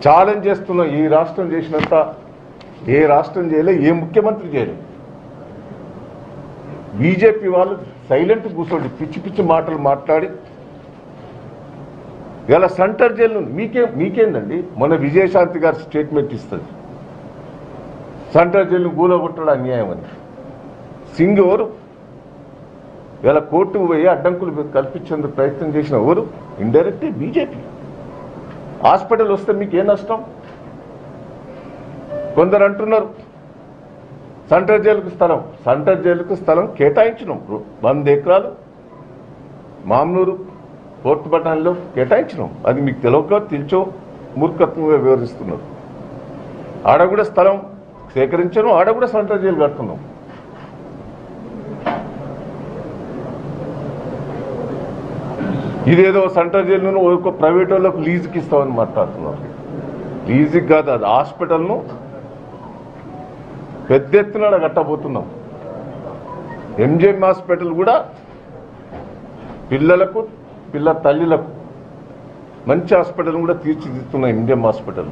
Challenge చేస్తున్నాం ఈ రాష్ట్రం చేసినంత ఏ రాష్ట్రం చేయలే ఏ ముఖ్యమంత్రి చేయలేదు బీజేపీ వాళ్ళు సైలెంట్ కూర్చోండి పిచ్చి పిచ్చి మాటలు మాట్లాడి ఇలా సెంటర్ జైలు మీకే మీకేందండి మొన్న విజయశాంతి గారు స్టేట్మెంట్ ఇస్తుంది సెంటర్ జైలు గూలగొట్టడం అన్యాయం అని సింగ్ ఎవరు ఇలా కోర్టుకు పోయి అడ్డంకులు కల్పించేందుకు ప్రయత్నం చేసిన ఎవరు ఇండైరెక్ట్ బీజేపీ హాస్పిటల్ వస్తే మీకు ఏ నష్టం కొందరు అంటున్నారు సెంట్రల్ జైలుకు స్థలం సెంట్రల్ జైలుకు స్థలం కేటాయించినాం వంద ఎకరాలు మామనూరు పోర్ట్ పట్టణంలో కేటాయించినాం అది మీకు తెలియక తెలుచో మూర్ఖత్వంగా వివరిస్తున్నారు ఆడ కూడా స్థలం సేకరించడం ఆడ కూడా సెంట్రల్ జైలు కడుతున్నాం ఇదేదో సెంట్రల్ జైలును ఒక ప్రైవేట్ వాళ్ళకు లీజుకి ఇస్తామని మాట్లాడుతున్నారు లీజుకి కాదు అది హాస్పిటల్ను పెద్ద ఎత్తున ఆడ కట్టబోతున్నాం ఎంజిఎం హాస్పిటల్ కూడా పిల్లలకు పిల్ల తల్లిలకు మంచి హాస్పిటల్ కూడా తీర్చిదిద్దుతున్నాం ఎంజిఎం హాస్పిటల్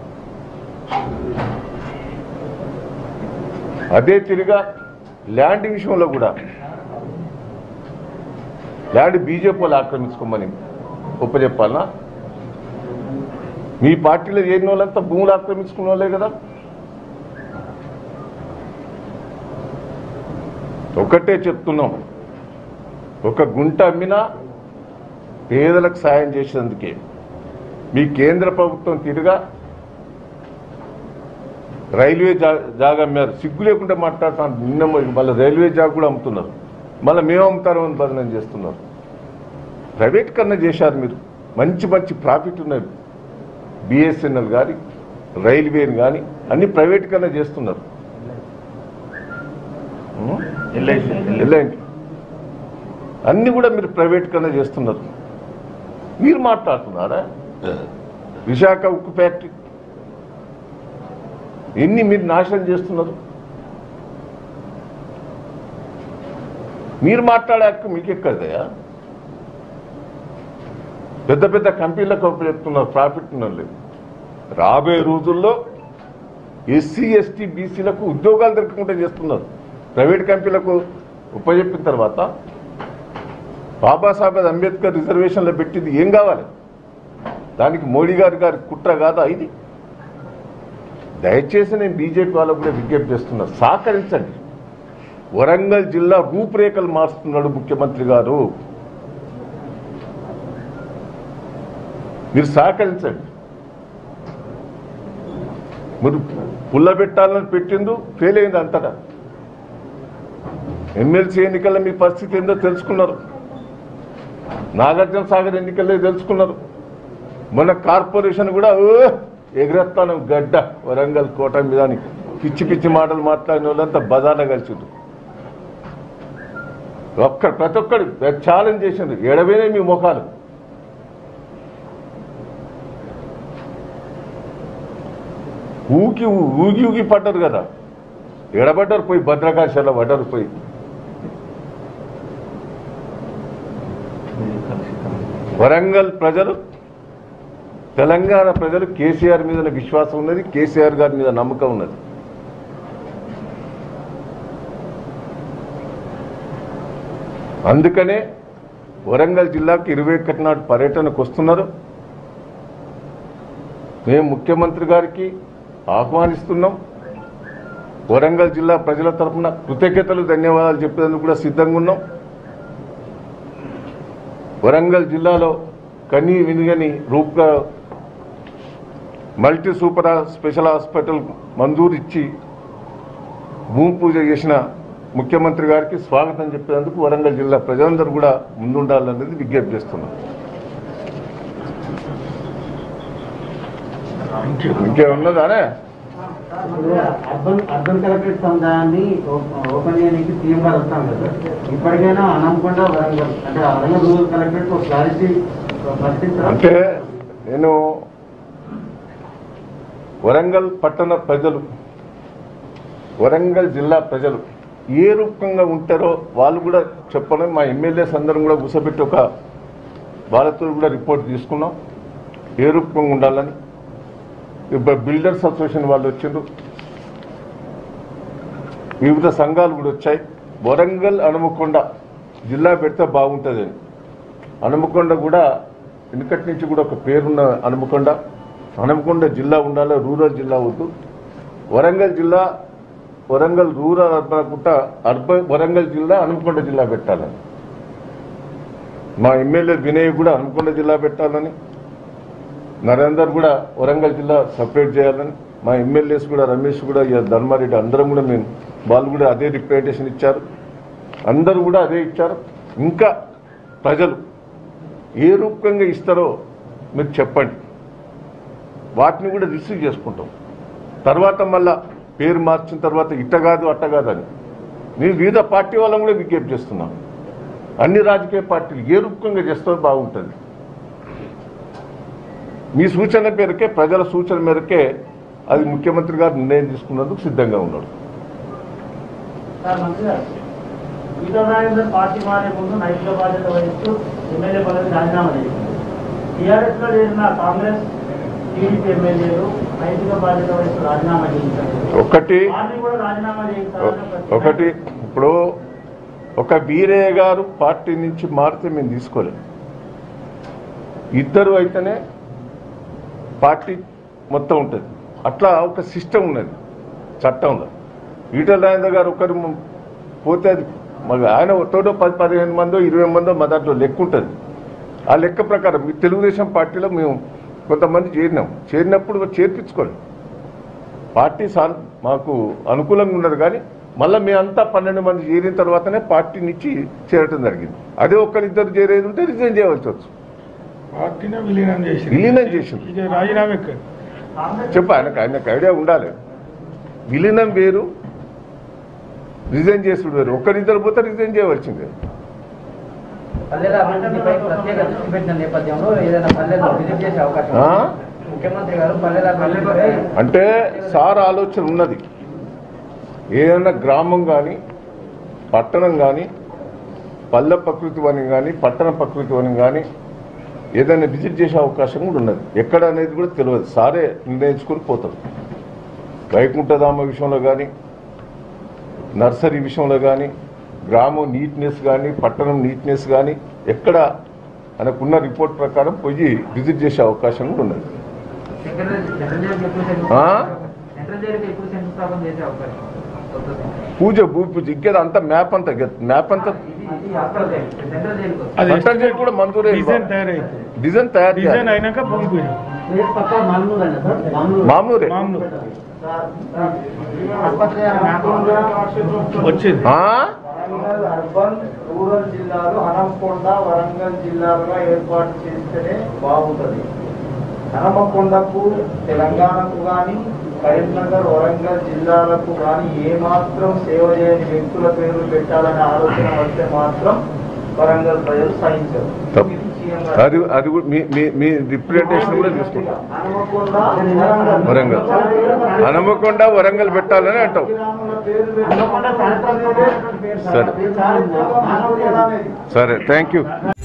అదే తిరిగా ల్యాండ్ విషయంలో కూడా ల్యాండ్ బీజేపీ వాళ్ళు ఆక్రమించుకోమని ఒప్పచెప్పాలనా మీ పార్టీలో చేరిన వాళ్ళంతా భూములు ఆక్రమించుకున్న వాళ్ళే కదా ఒకటే చెప్తున్నాం ఒక గుంట అమ్మినా పేదలకు సాయం చేసేందుకే మీ కేంద్ర ప్రభుత్వం తిరిగా రైల్వే జా జాగా అమ్మారు సిగ్గు లేకుండా మాట్లాడుతాను నిన్న మళ్ళీ రైల్వే జాగా కూడా అమ్ముతున్నారు మళ్ళీ మేము అమ్ముతారు అని బదనం చేస్తున్నారు ప్రైవేట్ కన్నా చేశారు మీరు మంచి మంచి ప్రాఫిట్ ఉన్నాయి బిఎస్ఎన్ఎల్ కానీ రైల్వేని కానీ అన్ని ప్రైవేట్ కన్నా చేస్తున్నారు ఉం? ఎల్ఐంటి అన్ని కూడా మీరు ప్రైవేట్ కన్నా చేస్తున్నారు మీరు మాట్లాడుతున్నారా విశాఖ ఉక్కు ఫ్యాక్టరీ ఎన్ని మీరు నాశనం చేస్తున్నారు మీరు మాట్లాడే హక్కు మీకు ఎక్కడదయా పెద్ద పెద్ద కంపెనీలకు అప్పు చెప్తున్నారు ప్రాఫిట్ లేదు రాబోయే రోజుల్లో ఎస్సీ ఎస్టీ బీసీలకు ఉద్యోగాలు దొరకకుండా చేస్తున్నారు ప్రైవేట్ కంపెనీలకు ఉపజెప్పిన తర్వాత బాబాసాహెబ్ అంబేద్కర్ రిజర్వేషన్లో పెట్టింది ఏం కావాలి దానికి మోడీ గారి గారి కుట్ర కాదా ఇది దయచేసి నేను బీజేపీ వాళ్ళకు కూడా విజ్ఞప్తి చేస్తున్నా సహకరించండి వరంగల్ జిల్లా రూపురేఖలు మారుస్తున్నాడు ముఖ్యమంత్రి గారు మీరు సహకరించండి మీరు పుల్ల పెట్టాలని పెట్టిండు ఫెయిల్ అయింది అంతటా ఎమ్మెల్సీ ఎన్నికల్లో మీ పరిస్థితి ఏందో తెలుసుకున్నారు నాగార్జున సాగర్ ఎన్నికల్లో తెలుసుకున్నారు మొన్న కార్పొరేషన్ కూడా ఓ ఎగురెత్తాను గడ్డ వరంగల్ కోట మీద అని పిచ్చి పిచ్చి మాటలు మాట్లాడిన వాళ్ళంతా బజార్లో కలిసిండ్రు ఒక్క ప్రతి ఒక్కడు ఛాలెంజ్ చేసిండ్రు ఎడవేనే మీ ముఖాలు ఊకి ఊగి ఊగి పడ్డారు కదా ఎడబడ్డారు పోయి భద్రకాశాల పడ్డారు పోయి వరంగల్ ప్రజలు తెలంగాణ ప్రజలు కేసీఆర్ మీద విశ్వాసం ఉన్నది కేసీఆర్ గారి మీద నమ్మకం ఉన్నది అందుకనే వరంగల్ జిల్లాకు ఇరవై ఒకటి నాడు పర్యటనకు వస్తున్నారు మేము ముఖ్యమంత్రి గారికి ఆహ్వానిస్తున్నాం వరంగల్ జిల్లా ప్రజల తరఫున కృతజ్ఞతలు ధన్యవాదాలు చెప్పేందుకు కూడా సిద్ధంగా ఉన్నాం వరంగల్ జిల్లాలో కనీ వినిగని రూపుగా మల్టీ సూపర్ స్పెషల్ హాస్పిటల్ మంజూరు ఇచ్చి భూమి పూజ చేసిన ముఖ్యమంత్రి గారికి స్వాగతం చెప్పేందుకు వరంగల్ జిల్లా ప్రజలందరూ కూడా ముందుండాలనేది విజ్ఞప్తి చేస్తున్నాం ఇంకేమున్నదానే అర్బన్ అర్బన్ కలెక్టరేట్ సముదాయాన్ని ఓ- ఓపెన్ చేయడానికి సీఎం గారు వస్తాం కదా ఇప్పటికైనా అనకుండా వరంగల్ అంటే వరంగల్ రూరల్ కలెక్టరేట్ ఒక క్లారిటీ పరిస్థితి అంటే నేను వరంగల్ పట్టణ ప్రజలు వరంగల్ జిల్లా ప్రజలు ఏ రూపంగా ఉంటారో వాళ్ళు కూడా చెప్పడం మా ఎమ్మెల్యేస్ అందరం కూడా కూర్చోబెట్టి ఒక వాళ్ళతో కూడా రిపోర్ట్ తీసుకున్నాం ఏ రూపంగా ఉండాలని ఇప్పుడు బిల్డర్స్ అసోసియేషన్ వాళ్ళు వచ్చిండ్రు వివిధ సంఘాలు కూడా వచ్చాయి వరంగల్ హనుమకొండ జిల్లా పెడితే బాగుంటుందని హనుమకొండ కూడా వెనుకటి నుంచి కూడా ఒక పేరున్న హనుమకొండ హనుమకొండ జిల్లా ఉండాలి రూరల్ జిల్లా వద్దు వరంగల్ జిల్లా వరంగల్ రూరల్ అర్బన్ అనుకుంటా అర్బన్ వరంగల్ జిల్లా హనుమకొండ జిల్లా పెట్టాలని మా ఎమ్మెల్యే వినయ్ కూడా హనుమకొండ జిల్లా పెట్టాలని నరేందర్ కూడా వరంగల్ జిల్లా సపరేట్ చేయాలని మా ఎమ్మెల్యేస్ కూడా రమేష్ కూడా ఇక ధర్మారెడ్డి అందరం కూడా మేము వాళ్ళు కూడా అదే రిప్రజెంటేషన్ ఇచ్చారు అందరూ కూడా అదే ఇచ్చారు ఇంకా ప్రజలు ఏ రూపంగా ఇస్తారో మీరు చెప్పండి వాటిని కూడా రిసీవ్ చేసుకుంటాం తర్వాత మళ్ళా పేరు మార్చిన తర్వాత ఇట్ట కాదు అట్ట కాదు అని నేను వివిధ పార్టీ వాళ్ళని కూడా విజ్ఞప్తి చేస్తున్నాం అన్ని రాజకీయ పార్టీలు ఏ రూపంగా చేస్తారో బాగుంటుంది మీ సూచన మేరకే ప్రజల సూచన మేరకే అది ముఖ్యమంత్రి గారు నిర్ణయం తీసుకున్నందుకు సిద్ధంగా ఉన్నాడు సార్ మంత్రి గారు ఈటల రాజేందర్ పార్టీ మారే ముందు నైతిక బాధ్యత వహిస్తూ ఎమ్మెల్యే పదవి రాజీనామా చేసింది టీఆర్ఎస్ లో చేరిన కాంగ్రెస్ టీడీపీ ఎమ్మెల్యేలు నైతిక బాధ్యత వహిస్తూ రాజీనామా చేయించారు ఒకటి వారిని కూడా రాజీనామా చేయించాలని ప్రతి- ఒకటి ఇప్పుడు ఒక వీరయ్య గారు పార్టీ నుంచి మారితే మేము తీసుకోలేం ఇద్దరు అయితేనే పార్టీ మొత్తం ఉంటుంది అట్లా ఒక సిస్టమ్ ఉన్నది చట్టంలో ఈటల రాజేందర్ గారు ఒకరు మ- పోతే అది మరి ఆయన తోటో పది పదిహేను మందో ఇరవై మందో మా దాంట్లో లెక్క ఉంటుంది ఆ లెక్క ప్రకారం ఈ తెలుగుదేశం పార్టీలో మేము కొంతమంది చేరినాం చేరినప్పుడు చేర్పించుకోండి పార్టీ సాన్ మాకు అనుకూలంగా ఉన్నది కానీ మళ్ళీ మేమంతా పన్నెండు మంది చేరిన తర్వాతనే పార్టీనిచ్చి చేరటం జరిగింది అదే ఒక్కరిద్దరు చేరేది ఉంటే రిజైన్ చేయవలసి వచ్చు పార్టీనే విలీనం చేసి విలీనం చేసింది. ఇక రాజీనామా ఎక్కడ కాంగ్రెస్ చెప్పు ఆయనకు ఆయనకు ఐడియా ఉండాలి విలీనం వేరు రిజైన్ చేసుడు వేరు ఒక్కరిద్దరు పోతే రిజైన్ చేయవలసిందే పల్లెల అభివృద్ధిపై ప్రత్యేక దృష్టి పెట్టిన నేపథ్యంలో ఏదైనా పల్లెలు విజిట్ చేసే అవకాశం ఆ? ఉందా? ముఖ్యమంత్రి గారు పల్లెల అభివృద్ధిపై అంటే సార్ ఆలోచన ఉన్నది ఏదైనా గ్రామం కానీ పట్టణం కానీ పల్లె ప్రకృతి వనం కానీ పట్టణ ప్రకృతి వనం కానీ ఏదైనా విజిట్ చేసే అవకాశం కూడా ఉన్నది ఎక్కడ అనేది కూడా తెలియదు సారే నిర్ణయించుకొని పోతారు వైకుంఠధామ విషయంలో కానీ నర్సరీ విషయంలో కానీ గ్రామం నీట్నెస్ కానీ పట్టణం నీట్నెస్ కానీ ఎక్కడ ఆయనకున్న రిపోర్ట్ ప్రకారం పోయి విజిట్ చేసే అవకాశం కూడా ఉన్నది సెంట్రల్ సెంట్రల్ జైలుకి ఎప్పుడు ఆ? శంకుస్థాపన సెంట్రల్ జైలుకి ఎప్పుడు శంకుస్థాపన చేసే అవకాశం కొత్త సెంట్రల్. పూజ భూ పూజ ఇంకేదో అంతా మ్యాప్ అంతా గె- మ్యాప్ అంతా ఇది ఇది అసలు సెంట్రల్ జైలుకి వస్తుంది. అది సెంట్రల్ జైలు కూడా మంజూరే డిజైన్ తయారైతుంది డిజైన్ తయారు డిజైన్ చేయాలి. అయినాక భూమి పూజ ప్లేస్ పక్క మామూలు అండి సార్ మామూలు మామూలే మామూలు సార్, సార్, ఆసుపత్రి మ్యాప్లో వచ్చింది ఆ? వరంగల్ అర్బన్ రూరల్ జిల్లాలు హనంకొండ వరంగల్ జిల్లాలుగా ఏర్పాటు చేస్తేనే బాగుంటుంది హనుమకొండకు తెలంగాణకు కానీ కరీంనగర్ వరంగల్ జిల్లాలకు కానీ ఏమాత్రం సేవ చేయని వ్యక్తుల పేర్లు పెట్టాలనే ఆలోచన వస్తే మాత్రం వరంగల్ ప్రజలు సహించరు తప్పు. ఇది సీఎం గారు. అది అది కూడా మీ మీ మీ రిప్రజెంటేషన్ కూడా తీసుకుంటాం హనుమకొండ వరంగల్ హనుమకొండ వరంగల్ పెట్టాలని అంటావు గ్రామాల పేర్లు హనుమకొండ సాయంత్రం పెట్టాలి. సరే చారిత్రక మానవ అనేది సరే థ్యాంక్ యూ